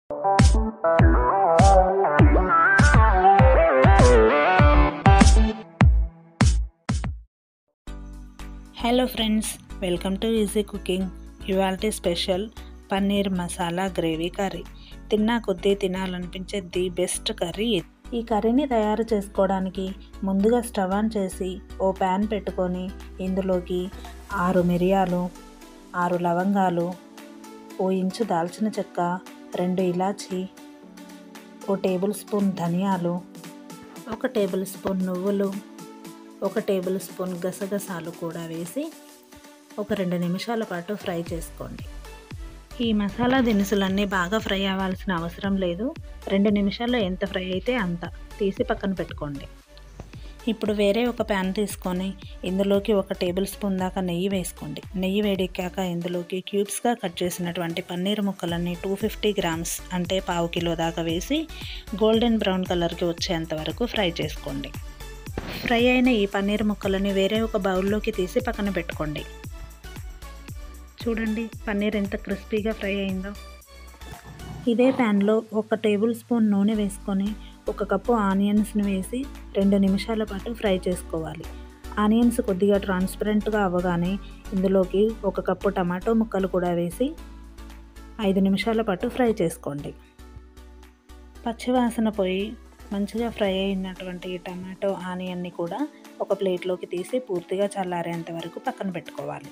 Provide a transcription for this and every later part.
hello friends welcome to easy cooking ఇవాల్టి special paneer masala gravy curry తిన్నా కొద్దీ తినాలనిపించే ది బెస్ట్ కర్రీ ఇది ఈ కర్రీని తయారు చేసుకోవడానికి ముందుగా స్టవ్ ఆన్ చేసి ఓ ప్యాన్ పెట్టుకొని ఇందులోకి ఆరు మిరియాలు ఆరు లవంగాలు ఓ ఇంచు దాల్చిన చెక్క రెండు ఇలాచి ఓ టేబుల్ స్పూన్ ధనియాలు ఒక టేబుల్ స్పూన్ నువ్వులు ఒక టేబుల్ స్పూన్ గసగసాలు కూడా వేసి ఒక రెండు నిమిషాల పాటు ఫ్రై చేసుకోండి ఈ మసాలా దినుసులన్నీ బాగా ఫ్రై అవ్వాల్సిన అవసరం లేదు రెండు నిమిషాల్లో ఎంత ఫ్రై అయితే అంత తీసి పక్కన పెట్టుకోండి ఇప్పుడు వేరే ఒక ప్యాన్ తీసుకొని ఇందులోకి ఒక టేబుల్ స్పూన్ దాకా నెయ్యి వేసుకోండి నెయ్యి వేడెక్కాక ఇందులోకి క్యూబ్స్గా కట్ చేసినటువంటి పన్నీర్ ముక్కలన్నీ టూ ఫిఫ్టీ గ్రామ్స్ అంటే పావు కిలో దాకా వేసి గోల్డెన్ బ్రౌన్ కలర్కి వచ్చేంత వరకు ఫ్రై చేసుకోండి ఫ్రై అయిన ఈ పన్నీర్ ముక్కలని వేరే ఒక బౌల్లోకి తీసి పక్కన పెట్టుకోండి చూడండి పన్నీర్ ఎంత క్రిస్పీగా ఫ్రై అయిందో ఇదే ప్యాన్లో ఒక టేబుల్ స్పూన్ నూనె వేసుకొని ఒక కప్పు ఆనియన్స్ని వేసి రెండు నిమిషాల పాటు ఫ్రై చేసుకోవాలి ఆనియన్స్ కొద్దిగా ట్రాన్స్పరెంట్గా అవ్వగానే ఇందులోకి ఒక కప్పు టమాటో ముక్కలు కూడా వేసి ఐదు నిమిషాల పాటు ఫ్రై చేసుకోండి పచ్చివాసన పోయి మంచిగా ఫ్రై అయినటువంటి ఈ టమాటో ఆనియన్ని కూడా ఒక ప్లేట్లోకి తీసి పూర్తిగా చల్లారేంత వరకు పక్కన పెట్టుకోవాలి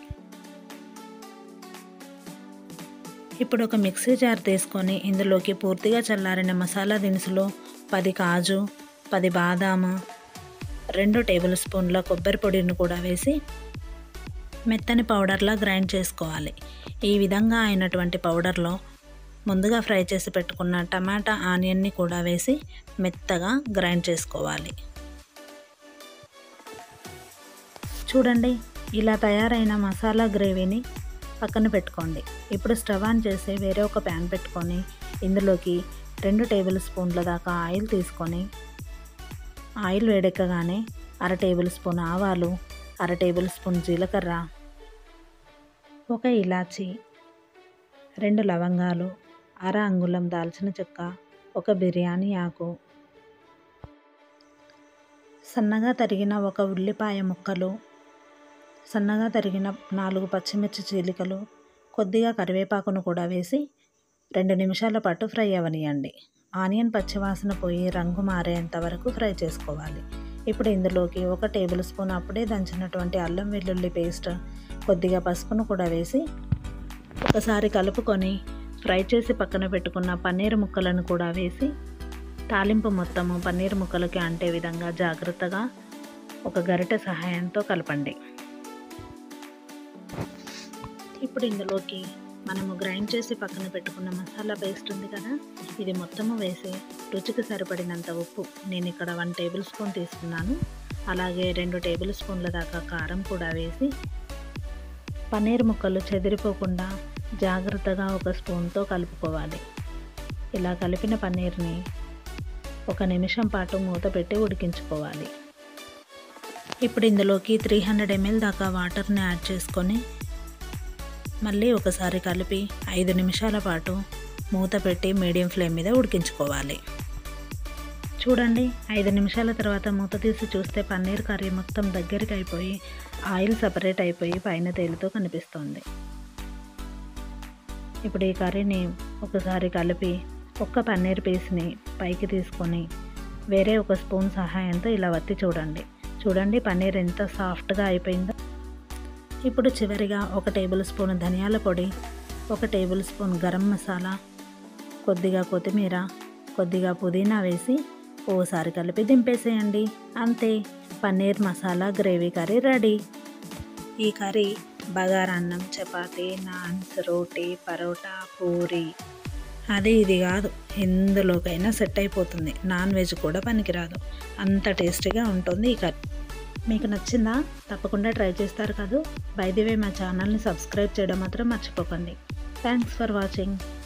ఇప్పుడు ఒక మిక్సీ జార్ తీసుకొని ఇందులోకి పూర్తిగా చల్లారిన మసాలా దినుసులు పది కాజు పది బాదాము రెండు టేబుల్ స్పూన్ల కొబ్బరి పొడిని కూడా వేసి మెత్తని పౌడర్లా గ్రైండ్ చేసుకోవాలి ఈ విధంగా అయినటువంటి పౌడర్లో ముందుగా ఫ్రై చేసి పెట్టుకున్న టమాటా ఆనియన్ని కూడా వేసి మెత్తగా గ్రైండ్ చేసుకోవాలి చూడండి ఇలా తయారైన మసాలా గ్రేవీని పక్కన పెట్టుకోండి ఇప్పుడు స్టవ్ ఆన్ చేసి వేరే ఒక ప్యాన్ పెట్టుకొని ఇందులోకి రెండు టేబుల్ స్పూన్ల దాకా ఆయిల్ తీసుకొని ఆయిల్ వేడెక్కగానే అర టేబుల్ స్పూన్ ఆవాలు అర టేబుల్ స్పూన్ జీలకర్ర ఒక ఇలాచి రెండు లవంగాలు అర అంగుళం దాల్చిన చెక్క ఒక బిర్యానీ ఆకు సన్నగా తరిగిన ఒక ఉల్లిపాయ ముక్కలు సన్నగా తరిగిన నాలుగు పచ్చిమిర్చి చీలికలు కొద్దిగా కరివేపాకును కూడా వేసి రెండు నిమిషాల పాటు ఫ్రై అవనియండి ఆనియన్ పచ్చివాసన పోయి రంగు మారేంత వరకు ఫ్రై చేసుకోవాలి ఇప్పుడు ఇందులోకి ఒక టేబుల్ స్పూన్ అప్పుడే దంచినటువంటి అల్లం వెల్లుల్లి పేస్ట్ కొద్దిగా పసుపును కూడా వేసి ఒకసారి కలుపుకొని ఫ్రై చేసి పక్కన పెట్టుకున్న పన్నీర్ ముక్కలను కూడా వేసి తాలింపు మొత్తము పన్నీర్ ముక్కలకి అంటే విధంగా జాగ్రత్తగా ఒక గరిటె సహాయంతో కలపండి ఇప్పుడు ఇందులోకి మనము గ్రైండ్ చేసి పక్కన పెట్టుకున్న మసాలా పేస్ట్ ఉంది కదా ఇది మొత్తము వేసి రుచికి సరిపడినంత ఉప్పు నేను ఇక్కడ వన్ టేబుల్ స్పూన్ తీసుకున్నాను అలాగే రెండు టేబుల్ స్పూన్ల దాకా కారం కూడా వేసి పన్నీర్ ముక్కలు చెదిరిపోకుండా జాగ్రత్తగా ఒక స్పూన్తో కలుపుకోవాలి ఇలా కలిపిన పన్నీర్ని ఒక నిమిషం పాటు మూత పెట్టి ఉడికించుకోవాలి ఇప్పుడు ఇందులోకి త్రీ హండ్రెడ్ ఎంఎల్ దాకా వాటర్ని యాడ్ చేసుకొని మళ్ళీ ఒకసారి కలిపి ఐదు నిమిషాల పాటు మూత పెట్టి మీడియం ఫ్లేమ్ మీద ఉడికించుకోవాలి చూడండి ఐదు నిమిషాల తర్వాత మూత తీసి చూస్తే పన్నీర్ కర్రీ మొత్తం దగ్గరికి అయిపోయి ఆయిల్ సపరేట్ అయిపోయి పైన తేలుతో కనిపిస్తుంది ఇప్పుడు ఈ కర్రీని ఒకసారి కలిపి ఒక్క పన్నీర్ పీస్ని పైకి తీసుకొని వేరే ఒక స్పూన్ సహాయంతో ఇలా వత్తి చూడండి చూడండి పన్నీర్ ఎంత సాఫ్ట్గా అయిపోయిందో ఇప్పుడు చివరిగా ఒక టేబుల్ స్పూన్ ధనియాల పొడి ఒక టేబుల్ స్పూన్ గరం మసాలా కొద్దిగా కొత్తిమీర కొద్దిగా పుదీనా వేసి ఓసారి కలిపి దింపేసేయండి అంతే paneer masala gravy curry ready ఈ కర్రీ బగారన్నం చపాతీ నాన్స్ రోటీ పరోటా పూరి అది ఇది కాదు ఎందులోకైనా సెట్ అయిపోతుంది నాన్ వెజ్ కూడా పనికిరాదు అంత టేస్టీగా ఉంటుంది ఈ కర్రీ మీకు నచ్చిందా తప్పకుండా ట్రై చేస్తారు కదా బై ది వే మా ఛానల్ని సబ్స్క్రైబ్ చేయడం మాత్రం మర్చిపోకండి థ్యాంక్స్ ఫర్ వాచింగ్